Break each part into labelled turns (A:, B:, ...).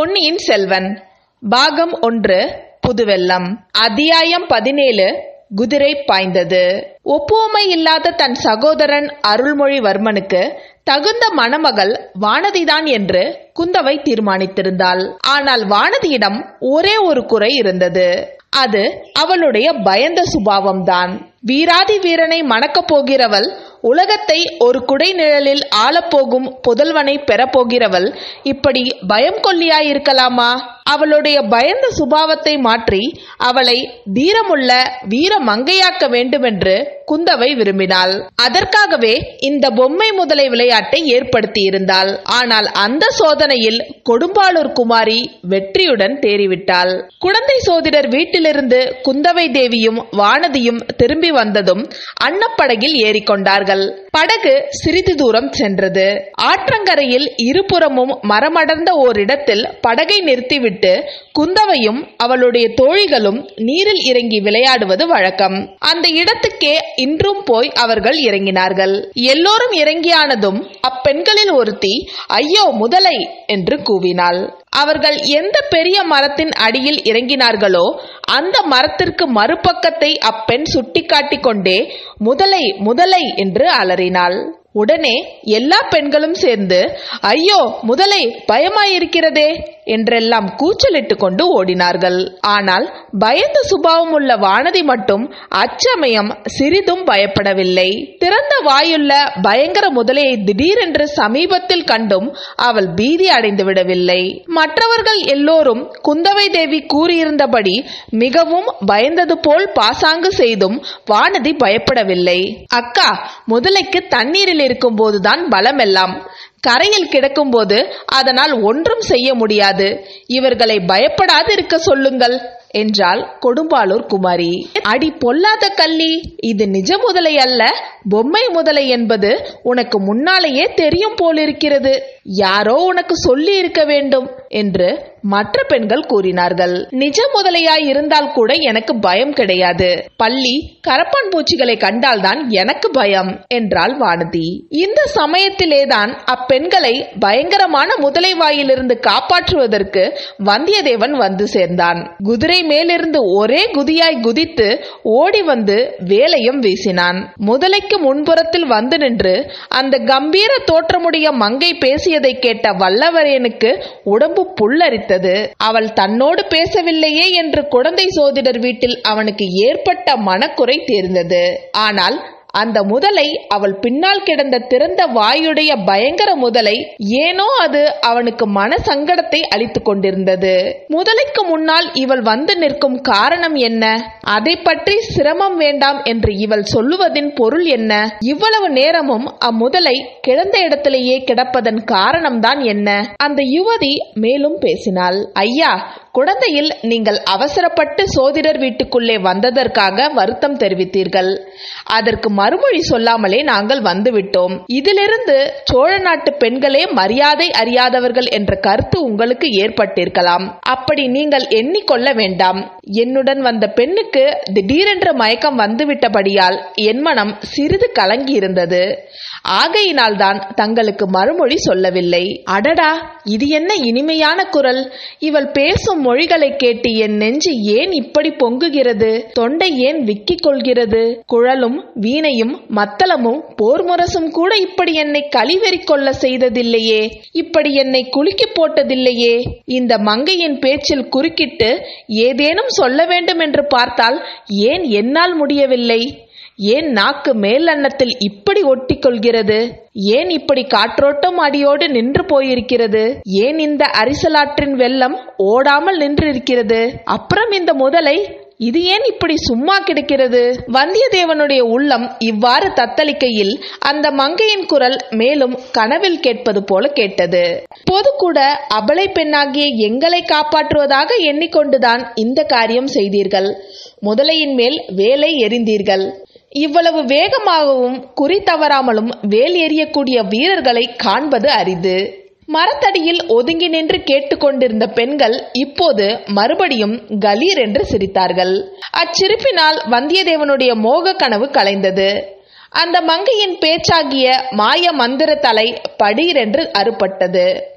A: பொன்னியின் செல்வன் பாகம் ஒன்று புதுவெல்லம் அத்தியாயம் பதினேழு குதிரை பாய்ந்தது ஒப்புவமை இல்லாத தன் சகோதரன் அருள்மொழிவர்மனுக்கு தகுந்த மணமகள் வானதிதான் என்று குந்தவை தீர்மானித்திருந்தாள் ஆனால் வானதியிடம் ஒரே ஒரு குறை இருந்தது அது அவளுடைய பயந்த சுபாவம்தான் வீராதி வீரனை மணக்கப் போகிறவள் உலகத்தை ஒரு குடை நிழலில் ஆளப்போகும் புதல்வனை பெறப்போகிறவள் இப்படி பயம் கொல்லியாயிருக்கலாமா அவளுடைய பயந்த சுபாவத்தை மாற்றி அவளை தீரமுள்ள வீர மங்கையாக்க வேண்டுமென்று குந்தவை விரும்பினாள் அதற்காகவே இந்த பொம்மை முதலை விளையாட்டை ஏற்படுத்தியிருந்தாள் ஆனால் அந்த சோதனையில் கொடும்பாளூர் குமாரி வெற்றியுடன் தேறிவிட்டாள் குழந்தை சோதிடர் வீட்டிலிருந்து குந்தவை தேவியும் வானதியும் திரும்பி வந்ததும் அன்னப்படகில் ஏறிக்கொண்டார்கள் படகு சிறிது தூரம் சென்றது ஆற்றங்கரையில் இருபுறமும் மரமடர்ந்த ஓரிடத்தில் படகை நிறுத்திவிட்டு குந்தவையும் அவளுடைய தோழிகளும் நீரில் இறங்கி விளையாடுவது வழக்கம் அந்த இடத்துக்கே இன்றும் போய் அவர்கள் இறங்கினார்கள் எல்லோரும் இறங்கியானதும் அப்பெண்களில் ஒருத்தி ஐயோ முதலை என்று கூவினாள் அவர்கள் எந்த பெரிய மரத்தின் அடியில் இறங்கினார்களோ அந்த மரத்திற்கு மறுபக்கத்தை அப்பெண் சுட்டிக்காட்டிக் கொண்டே முதலை முதலை என்று அலறினாள் உடனே எல்லா பெண்களும் சேர்ந்து ஐயோ முதலை பயமாயிருக்கிறதே என்றெல்லாம் கூச்சலிட்டு கொண்டு ஓடினார்கள் ஆனால் பயந்த சுபாவம் உள்ள வானதி மட்டும் அச்சமயம் சிறிதும் பயப்படவில்லை திறந்த வாயுள்ள பயங்கர முதலையை திடீரென்று சமீபத்தில் கண்டும் அவள் பீதி அடைந்து விடவில்லை மற்றவர்கள் எல்லோரும் குந்தவை தேவி கூறியிருந்தபடி மிகவும் பயந்தது போல் பாசாங்கு செய்தும் வானதி பயப்படவில்லை அக்கா முதலைக்கு தண்ணீரில் இருக்கும்போதுதான் பலமெல்லாம் கரையில் கிடக்கும்போது அதனால் ஒன்றும் செய்ய முடியாது இவர்களை பயப்படாது இருக்க சொல்லுங்கள் என்றாள் கொடும்பாளூர் குமாரி அடி பொல்லாத கள்ளி இது நிஜ முதலை அல்ல பொம்மை முதலை என்பது உனக்கு முன்னாலேயே தெரியும் போலிருக்கிறது யாரோ உனக்கு சொல்லி இருக்க வேண்டும் என்று மற்ற பெண்கள் கூறினார்கள் நிஜ முதலையாய் இருந்தால் கூட எனக்கு பயம் கிடையாது பள்ளி கரப்பான் பூச்சிகளை கண்டால்தான் எனக்கு பயம் என்றாள் வானதி இந்த சமயத்திலேதான் அப்பெண்களை பயங்கரமான முதலை வாயிலிருந்து காப்பாற்றுவதற்கு வந்தியத்தேவன் வந்து சேர்ந்தான் குதிரை மேலிருந்து ஒரே குதியாய் குதித்து ஓடி வந்து வேலையும் வீசினான் முதலைக்கு முன்புறத்தில் வந்து நின்று அந்த கம்பீர தோற்றமுடைய மங்கை பேசியதை கேட்ட வல்லவரையனுக்கு உடம்பு புல்லரித்தது அவள் தன்னோடு பேசவில்லையே என்று குழந்தை சோதிடர் வீட்டில் அவனுக்கு ஏற்பட்ட மனக்குறை தீர்ந்தது ஆனால் அந்த முதலை அவள் பின்னால் கிடந்த திறந்த வாயுடைய பயங்கர முதலை ஏனோ அது அவனுக்கு மன சங்கடத்தை அளித்து கொண்டிருந்தது முதலைக்கு முன்னால் இவள் வந்து நிற்கும் காரணம் என்ன அதை பற்றி சிரமம் வேண்டாம் என்று இவள் சொல்லுவதின் பொருள் என்ன இவ்வளவு நேரமும் அம்முதலை கிடந்த இடத்திலேயே கிடப்பதன் காரணம்தான் என்ன அந்த யுவதி மேலும் பேசினாள் ஐயா குழந்தையில் நீங்கள் அவசரப்பட்டு சோதிடர் வீட்டுக்குள்ளே வந்ததற்காக வருத்தம் தெரிவித்தீர்கள் அதற்கு மறுமொழி சொல்லாமலே நாங்கள் வந்துவிட்டோம் இதிலிருந்து சோழ நாட்டு பெண்களே மரியாதை அறியாதவர்கள் என்ற கருத்து உங்களுக்கு ஏற்பட்டிருக்கலாம் அப்படி நீங்கள் எண்ணிக்கொள்ள வேண்டாம் என்னுடன் வந்த பெண்ணுக்கு திடீரென்ற மயக்கம் வந்துவிட்டபடியால் என் மனம் சிறிது கலங்கி இருந்தது ஆகையினால்தான் தங்களுக்கு மறுமொழி சொல்லவில்லை அடடா இது என்ன இனிமையான குரல் இவள் பேசும் மொழிகளை கேட்டு என் நெஞ்சு ஏன் இப்படி பொங்குகிறது தொண்டை ஏன் விக்கிக் கொள்கிறது குழலும் வீணையும் மத்தளமும் போர்முரசும் கூட இப்படி என்னை கழிவெறி கொள்ள செய்ததில்லையே இப்படி என்னை குலுக்கி போட்டதில்லையே இந்த மங்கையின் பேச்சில் குறுக்கிட்டு ஏதேனும் சொல்ல வேண்டும் என்று பார்த்தால் ஏன் என்னால் முடியவில்லை ஏன் நாக்கு மேல் அன்னத்தில் இப்படி ஒட்டி கொள்கிறது ஏன் இப்படி காற்றோட்டம் அடியோடு நின்று போயிருக்கிறது ஏன் இந்த அரிசலாற்றின் வெள்ளம் ஓடாமல் நின்றிருக்கிறது அப்புறம் இந்த முதலை இது ஏன் இப்படி சும்மா கிடக்கிறது வந்தியத்தேவனுடைய உள்ளம் இவ்வாறு தத்தளிக்கையில் அந்த மங்கையின் குரல் மேலும் கனவில் கேட்பது போல கேட்டது பொது கூட அபலை பெண்ணாகிய எங்களை காப்பாற்றுவதாக எண்ணிக்கொண்டுதான் இந்த காரியம் செய்தீர்கள் முதலையின் மேல் வேலை எறிந்தீர்கள் இவ்வளவு வேகமாகவும் குறி தவறாமலும் வேல் எறியக்கூடிய வீரர்களை காண்பது அரிது மரத்தடியில் ஒதுங்கி நின்று கேட்டுக்கொண்டிருந்த பெண்கள் இப்போது மறுபடியும் கலீர் என்று சிரித்தார்கள் அச்சிரிப்பினால் வந்தியத்தேவனுடைய மோக கனவு கலைந்தது அந்த மங்கையின் பேச்சாகிய மாய மந்திர தலை படீரென்று அறுபட்டது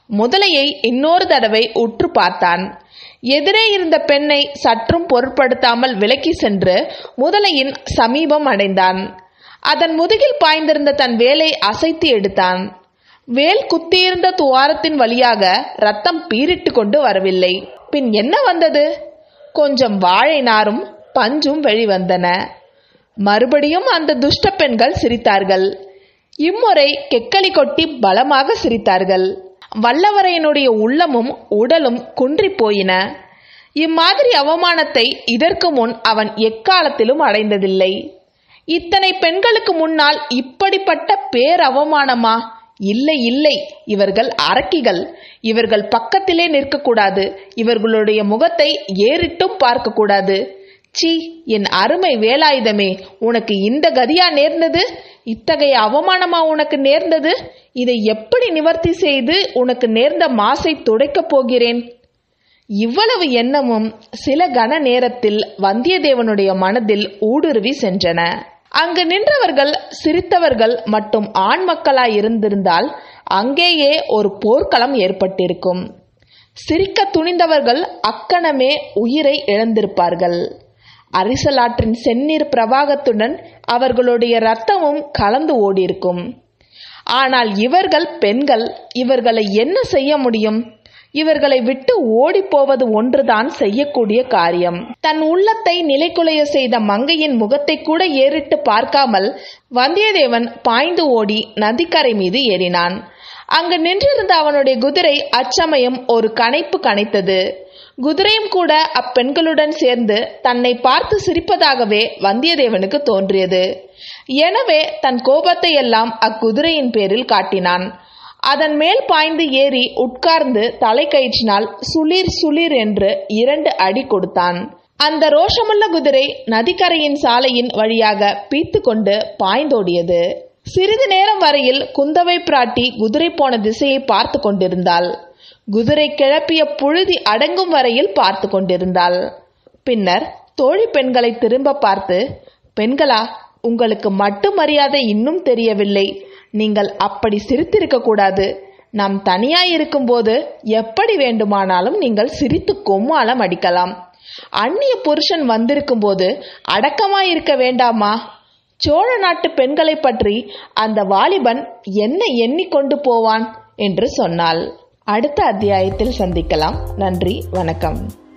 A: முதலையை இன்னொரு தடவை உற்று பார்த்தான் எதிரே இருந்த பெண்ணை சற்றும் பொருட்படுத்தாமல் விலக்கி சென்று முதலையின் சமீபம் அடைந்தான் அதன் முதுகில் பாய்ந்திருந்த தன் வேலை அசைத்து எடுத்தான் வேல் குத்தியிருந்த துவாரத்தின் வழியாக ரத்தம் பீரிட்டு கொண்டு வரவில்லை பின் என்ன வந்தது கொஞ்சம் வாழை நாரும் பஞ்சும் வெளிவந்தன மறுபடியும் அந்த துஷ்ட பெண்கள் சிரித்தார்கள் இம்முறை கெக்களி கொட்டி பலமாக சிரித்தார்கள் வல்லவரையனுடைய உள்ளமும் உடலும் குன்றி போயின இம்மாதிரி அவமானத்தை இதற்கு முன் அவன் எக்காலத்திலும் அடைந்ததில்லை இத்தனை பெண்களுக்கு முன்னால் இப்படிப்பட்ட பேரவமானமா இல்லை இல்லை இவர்கள் அரக்கிகள் இவர்கள் பக்கத்திலே நிற்கக்கூடாது இவர்களுடைய முகத்தை ஏறிட்டும் பார்க்கக்கூடாது சி என் அருமை வேலாயுதமே உனக்கு இந்த கதியா நேர்ந்தது இத்தகைய அவமானமா உனக்கு நேர்ந்தது இதை எப்படி நிவர்த்தி செய்து உனக்கு நேர்ந்த மாசை துடைக்கப் போகிறேன் இவ்வளவு எண்ணமும் சில கன நேரத்தில் வந்தியத்தேவனுடைய மனதில் ஊடுருவி சென்றன அங்கு நின்றவர்கள் சிரித்தவர்கள் மற்றும் ஆண் மக்களாய் இருந்திருந்தால் அங்கேயே ஒரு போர்க்களம் ஏற்பட்டிருக்கும் சிரிக்க துணிந்தவர்கள் அக்கணமே உயிரை இழந்திருப்பார்கள் அரிசலாற்றின் செந்நீர் பிரவாகத்துடன் அவர்களுடைய இரத்தமும் கலந்து ஓடியிருக்கும் ஆனால் இவர்கள் பெண்கள் இவர்களை என்ன செய்ய முடியும் இவர்களை விட்டு ஓடிப்போவது ஒன்றுதான் செய்யக்கூடிய காரியம் தன் உள்ளத்தை நிலைக்குலைய செய்த மங்கையின் முகத்தை கூட ஏறிட்டு பார்க்காமல் வந்தியத்தேவன் பாய்ந்து ஓடி நதிக்கரை மீது ஏறினான் அங்கு நின்றிருந்த அவனுடைய குதிரை அச்சமயம் ஒரு கனைப்பு கனைத்தது குதிரையும் கூட அப்பெண்களுடன் சேர்ந்து தன்னை பார்த்து சிரிப்பதாகவே வந்தியத்தேவனுக்கு தோன்றியது எனவே தன் கோபத்தை எல்லாம் அக்குதிரையின் பேரில் காட்டினான் அதன் மேல் பாய்ந்து ஏறி உட்கார்ந்து தலை கயிற்றினால் சுளிர் சுளிர் என்று இரண்டு அடி கொடுத்தான் அந்த ரோஷமுள்ள குதிரை நதிக்கரையின் சாலையின் வழியாக பீத்து கொண்டு பாய்ந்தோடியது சிறிது நேரம் வரையில் குந்தவை பிராட்டி குதிரை போன திசையை பார்த்து கொண்டிருந்தாள் குதிரை கிளப்பிய புழுதி அடங்கும் வரையில் பார்த்து கொண்டிருந்தாள் பின்னர் தோழி பெண்களை திரும்ப பார்த்து பெண்களா உங்களுக்கு மட்டு மரியாதை இன்னும் தெரியவில்லை நீங்கள் அப்படி சிரித்திருக்க கூடாது நாம் தனியாய் இருக்கும்போது எப்படி வேண்டுமானாலும் நீங்கள் சிரித்து கொம்மாளம் அடிக்கலாம் அந்நிய புருஷன் வந்திருக்கும் போது அடக்கமாய் இருக்க வேண்டாமா சோழ நாட்டு பெண்களை பற்றி அந்த வாலிபன் என்ன எண்ணிக்கொண்டு போவான் என்று சொன்னாள் அடுத்த அத்தியாயத்தில் சந்திக்கலாம் நன்றி வணக்கம்